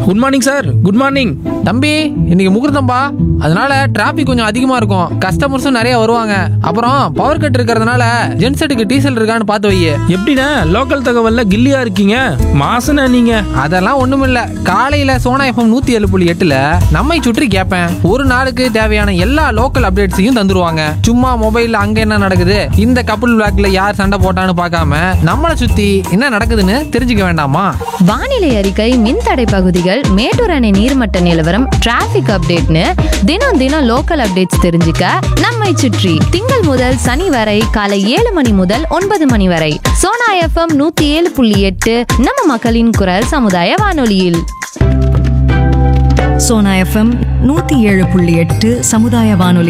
good morning sir good morning தம்பி இன்னைக்கு முகூர்த்தம்பா அதனால டிராபிக் கொஞ்சம் அதிகமா இருக்கும் கஸ்டமர்ஸும் நிறைய வருவாங்க அப்புறம் பவர் கட் இருக்கிறதுனால ஜென்செட்டுக்கு டீசல் இருக்கான்னு பார்த்து வை எப்படிண்ணே லோக்கல் தகவல்ல கில்லியா இருக்கீங்க மாசன நீங்க அதெல்லாம் ஒண்ணுமில்ல காலையில சோனா எஃப்எம் நூத்தி ஏழு புள்ளி எட்டுல நம்மை சுற்றி கேட்பேன் ஒரு நாளுக்கு தேவையான எல்லா லோக்கல் அப்டேட்ஸையும் தந்துருவாங்க சும்மா மொபைல்ல அங்க என்ன நடக்குது இந்த கப்புள் பிளாக்ல யார் சண்டை போட்டான்னு பார்க்காம நம்மளை சுத்தி என்ன நடக்குதுன்னு தெரிஞ்சுக்க வேண்டாமா வானிலை அறிக்கை மின்தடை பகுதிகள் மேட்டூர் அணை நீர்மட்ட நிலவரம் டிராஃபிக் அப்டேட்னு தினம் தினம் லோக்கல் அப்டேட்ஸ் தெரிஞ்சுக்க நம்மை சுற்றி திங்கள் முதல் சனி வரை காலை ஏழு மணி முதல் ஒன்பது மணி வரை சோனா எஃப்எம் நூத்தி ஏழு புள்ளி எட்டு நம்ம மக்களின் குரல் சமுதாய வானொலியில் சோனா எஃப்எம் நூத்தி ஏழு புள்ளி எட்டு சமுதாய வானொலி